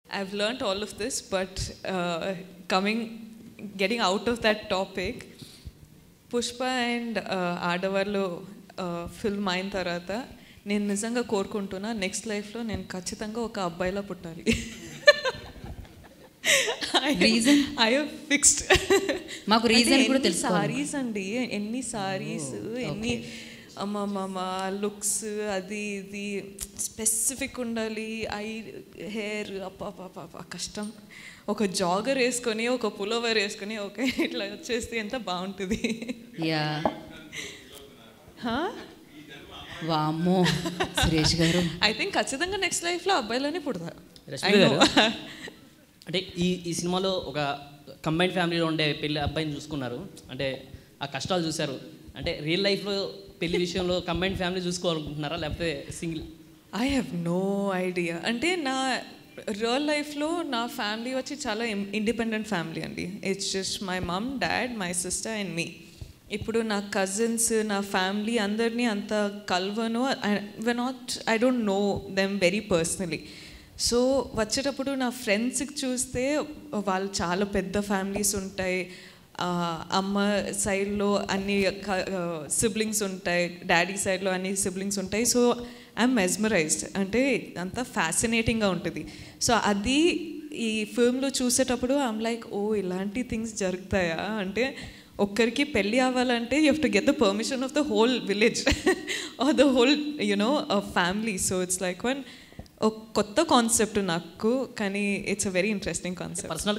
I've learnt all of this, but uh, coming, getting out of that topic, Pushpa and ఆడవాళ్ళు film అయిన తర్వాత నేను నిజంగా కోరుకుంటున్నా నెక్స్ట్ లైఫ్లో నేను ఖచ్చితంగా ఒక అబ్బాయిలా పుట్టాలి Reason? ఐ ఫిక్స్డ్ మాకు reason కూడా తెలుసుకోవాలి. సారీస్ అండి ఎన్ని సారీస్ ఎన్ని అమ్మమ్మ లుక్స్ అది ఇది స్పెసిఫిక్ ఉండాలి ఐ హెయిర్ అప్ప కష్టం ఒక జాగర్ వేసుకొని ఒక పులోవర్ వేసుకొని ఓకే ఇట్లా వచ్చేస్తే ఎంత బాగుంటుంది యా హా? వామ్మో సురేష్ గారు ఐ థింక్ ఖచ్చితంగా నెక్స్ట్ లైఫ్లో అబ్బాయిలోనే పుడతారు రష్మి గారు అంటే ఈ ఈ సినిమాలో ఒక కంబైన్డ్ ఫ్యామిలీలో ఉండే పెళ్లి అబ్బాయిని చూసుకున్నారు అంటే ఆ కష్టాలు చూశారు అంటే రియల్ లైఫ్లో పెళ్లి విషయంలో కంబైన్డ్ ఫ్యామిలీ చూసుకోవాలనుకుంటున్నారా లేకపోతే single I have no idea అంటే నా రియల్ లైఫ్లో నా ఫ్యామిలీ వచ్చి చాలా ఇండిపెండెంట్ ఫ్యామిలీ అండి it's just my mum dad my sister and me ఇప్పుడు నా కజిన్స్ నా ఫ్యామిలీ అందరినీ అంత కలవను we not I don't know them very personally so వచ్చేటప్పుడు నా ఫ్రెండ్స్కి చూస్తే వాళ్ళు చాలా పెద్ద ఫ్యామిలీస్ ఉంటాయి ఆ, అమ్మ సైడ్లో అన్ని సిబ్లింగ్స్ ఉంటాయి డాడీ సైడ్లో అన్ని సిబ్లింగ్స్ ఉంటాయి సో ఐఎమ్ మెస్మరైజ్డ్ అంటే అంత ఫ్యాసినేటింగ్గా ఉంటుంది సో అది ఈ ఫిల్మ్లో చూసేటప్పుడు ఐమ్ లైక్ ఓ ఇలాంటి థింగ్స్ జరుగుతాయా అంటే ఒక్కరికి పెళ్ళి అవ్వాలంటే you have to get the permission of the whole village or the whole you know family so it's like one ఒక కొత్త కాన్సెప్ట్ నాకు కానీ it's a very interesting concept personal